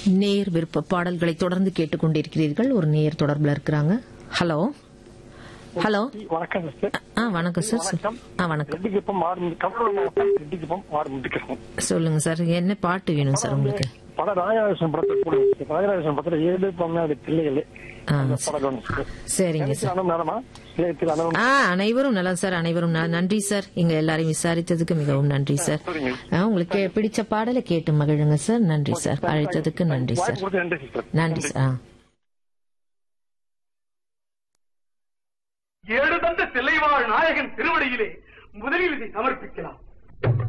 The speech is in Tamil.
நேர் விருப்ப பாடல்களை தொடர்ந்து கேட்டுக்கொண்டிருக்கிறீர்கள் ஒரு நேர் தொடர்புல இருக்கிறாங்க ஹலோ ஹலோ வணக்கம் சார் ஆ வணக்கம் சார் வணக்கம் ஆ வணக்கம் ரெட்டிக்குப்பம் மாறு கடலூர் மாவட்டம் ரெட்டிக்குப்பம் மாறு முடிக்கிறோம் சொல்லுங்க சார் என்ன பாட்டு வேணும் சார் உங்களுக்கு பட ராஜராஜன் படத்தை போடுங்க சார் ராஜராஜன் படத்துல ஏழு பொம்மையோட பிள்ளைகள் ஆ, அந்த படம் வேணும் சார் சரிங்க சார் அனும் நேரமா நிலையத்தில் அனும் ஆ அனைவரும் நல்லா சார் அனைவரும் ந- நன்றி சார் எங்க எல்லாரையும் விசாரித்ததுக்கு மிகவும் நன்றி சார் சரிங்க. ஆ, உங்களுக்கு பிடிச்ச பாடலை கேட்டு மகிழுங்க சார் நன்றி சார் அழைத்ததுக்கு நன்றி சார் வாய்ப்பு கொடுத்து நன்றி சார் நன்றி சார் ஆ. ஏழு தந்த தில்லைவாழ் நாயகன் திருவடியிலே முதலில் இதை சமர்ப்பிக்கலாம்